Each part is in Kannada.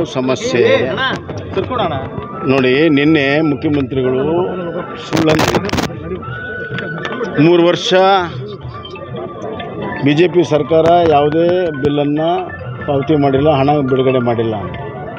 ಸಮಸ್ಯೆ ನೋಡಿ ನಿನ್ನೆ ಮುಖ್ಯಮಂತ್ರಿಗಳು ಸುಳ್ಳನ್ನು ಮೂರು ವರ್ಷ ಬಿ ಜೆ ಪಿ ಸರ್ಕಾರ ಯಾವುದೇ ಬಿಲ್ಲನ್ನು ಪಾವತಿ ಮಾಡಿಲ್ಲ ಹಣ ಬಿಡುಗಡೆ ಮಾಡಿಲ್ಲ ಅಂತ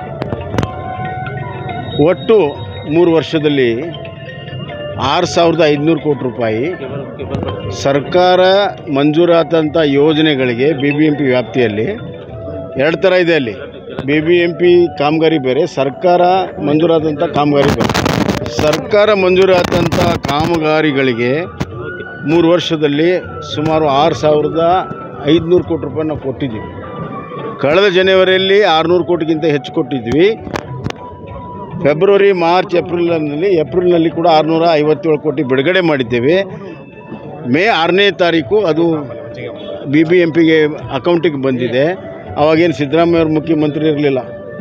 ಒಟ್ಟು ಮೂರು ವರ್ಷದಲ್ಲಿ ಆರು ಸಾವಿರದ ಐದುನೂರು ಕೋಟಿ ರೂಪಾಯಿ ಸರ್ಕಾರ ಮಂಜೂರಾದಂಥ ಯೋಜನೆಗಳಿಗೆ ಬಿ ಬಿ ಎಂ ಪಿ ವ್ಯಾಪ್ತಿಯಲ್ಲಿ ಎರಡು ಥರ ಇದೆ ಅಲ್ಲಿ ಬಿ ಬಿ ಎಂ ಪಿ ಕಾಮಗಾರಿ ಬೇರೆ ಸರ್ಕಾರ ಮಂಜೂರಾದಂಥ ಕಾಮಗಾರಿ ಬೇರೆ ಸರ್ಕಾರ ಮಂಜೂರಾದಂಥ ಕಾಮಗಾರಿಗಳಿಗೆ ಮೂರು ವರ್ಷದಲ್ಲಿ ಸುಮಾರು ಆರು ಸಾವಿರದ ಐದುನೂರು ಕೋಟಿ ರೂಪಾಯಿ ನಾವು ಕೊಟ್ಟಿದ್ದೀವಿ ಕಳೆದ ಜನವರಿಯಲ್ಲಿ ಆರುನೂರು ಕೋಟಿಗಿಂತ ಹೆಚ್ಚು ಕೊಟ್ಟಿದ್ವಿ ಫೆಬ್ರವರಿ ಮಾರ್ಚ್ ಏಪ್ರಿಲ್ನಲ್ಲಿ ಏಪ್ರಿಲ್ನಲ್ಲಿ ಕೂಡ ಆರುನೂರ ಐವತ್ತೇಳು ಕೋಟಿ ಬಿಡುಗಡೆ ಮಾಡಿದ್ದೇವೆ ಮೇ ಆರನೇ ತಾರೀಕು ಅದು ಬಿ ಬಿ ಎಂ ಪಿಗೆ ಅಕೌಂಟಿಗೆ ಬಂದಿದೆ ಅವಾಗೇನು ಸಿದ್ದರಾಮಯ್ಯವ್ರ ಮುಖ್ಯಮಂತ್ರಿ ಇರಲಿಲ್ಲ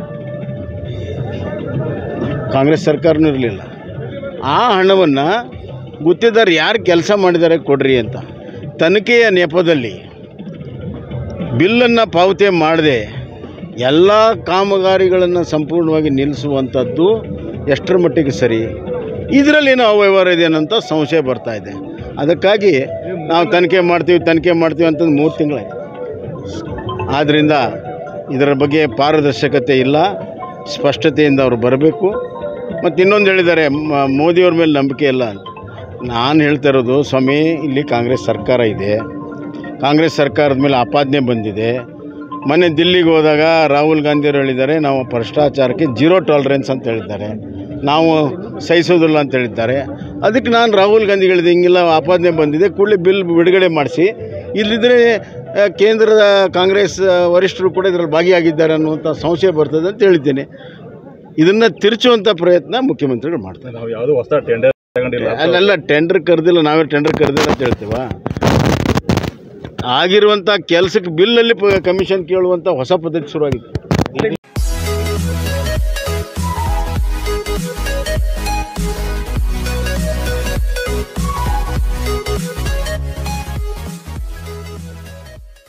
ಕಾಂಗ್ರೆಸ್ ಸರ್ಕಾರನೂ ಇರಲಿಲ್ಲ ಆ ಹಣವನ್ನು ಗುತ್ತಿದಾರ ಯಾರು ಕೆಲಸ ಮಾಡಿದ್ದಾರೆ ಕೊಡ್ರಿ ಅಂತ ತನಿಖೆಯ ನೆಪದಲ್ಲಿ ಬಿಲ್ಲನ್ನು ಪಾವತಿ ಮಾಡದೆ ಎಲ್ಲ ಕಾಮಗಾರಿಗಳನ್ನು ಸಂಪೂರ್ಣವಾಗಿ ನಿಲ್ಲಿಸುವಂಥದ್ದು ಎಷ್ಟರ ಮಟ್ಟಿಗೆ ಸರಿ ಇದರಲ್ಲೇನೋ ಅವ್ಯವಹಾರ ಇದೆ ಅನ್ನೋಂಥ ಸಂಶಯ ಬರ್ತಾ ಇದೆ ಅದಕ್ಕಾಗಿ ನಾವು ತನಿಖೆ ಮಾಡ್ತೀವಿ ತನಿಖೆ ಮಾಡ್ತೀವಿ ಅಂತಂದು ಮೂರು ತಿಂಗಳಾಯ್ತು ಆದ್ದರಿಂದ ಇದರ ಬಗ್ಗೆ ಪಾರದರ್ಶಕತೆ ಇಲ್ಲ ಸ್ಪಷ್ಟತೆಯಿಂದ ಅವರು ಬರಬೇಕು ಮತ್ತು ಇನ್ನೊಂದು ಹೇಳಿದ್ದಾರೆ ಮ- ಮೋದಿಯವ್ರ ಮೇಲೆ ನಂಬಿಕೆ ಇಲ್ಲ ಅಂತ ನಾನು ಹೇಳ್ತಾ ಇರೋದು ಸ್ವಾಮಿ ಇಲ್ಲಿ ಕಾಂಗ್ರೆಸ್ ಸರ್ಕಾರ ಇದೆ ಕಾಂಗ್ರೆಸ್ ಸರ್ಕಾರದ ಮೇಲೆ ಆಪಾದನೆ ಬಂದಿದೆ ಮೊನ್ನೆ ದಿಲ್ಲಿಗೆ ಹೋದಾಗ ರಾಹುಲ್ ಗಾಂಧಿಯವರು ಹೇಳಿದ್ದಾರೆ ನಾವು ಭ್ರಷ್ಟಾಚಾರಕ್ಕೆ ಜೀರೋ ಟಾಲರೆನ್ಸ್ ಅಂತ ಹೇಳಿದ್ದಾರೆ ನಾವು ಸಹಿಸೋದಿಲ್ಲ ಅಂತ ಹೇಳಿದ್ದಾರೆ ಅದಕ್ಕೆ ನಾನು ರಾಹುಲ್ ಗಾಂಧಿ ಹೇಳಿದೆ ಹಿಂಗೆಲ್ಲ ಆಪಾದನೆ ಬಂದಿದೆ ಕೂಡಲೇ ಬಿಲ್ ಬಿಡುಗಡೆ ಮಾಡಿಸಿ ಇಲ್ಲಿದ್ದರೆ ಆ, ಕೇಂದ್ರದ ಕಾಂಗ್ರೆಸ್ ಆ, ವರಿಷ್ಠರು ಕೂಡ ಇದರಲ್ಲಿ ಭಾಗಿಯಾಗಿದ್ದಾರೆ ಅನ್ನುವಂಥ ಸಂಶಯ ಬರ್ತದೆ ಅಂತ ಹೇಳಿದ್ದೇನೆ ಇದನ್ನು ತಿರುಚುವಂಥ ಪ್ರಯತ್ನ ಮುಖ್ಯಮಂತ್ರಿಗಳು ಮಾಡ್ತಾರೆ ನಾವು ಯಾವುದು ಹೊಸ ಟೆಂಡರ್ ತಗೊಂಡಿಲ್ಲ ಅಲ್ಲೆಲ್ಲ ಟೆಂಡರ್ ಕರೆದಿಲ್ಲ ನಾವೇ ಟೆಂಡರ್ ಕರೆದಿಲ್ಲ ಅಂತ ಹೇಳ್ತೀವ ಆಗಿರುವಂಥ ಕೆಲಸಕ್ಕೆ ಬಿಲ್ಲಲ್ಲಿ ಪ- ಕಮಿಷನ್ ಕೇಳುವಂಥ ಹೊಸ ಪದ್ಧತಿ ಶುರುವಾಗಿದೆ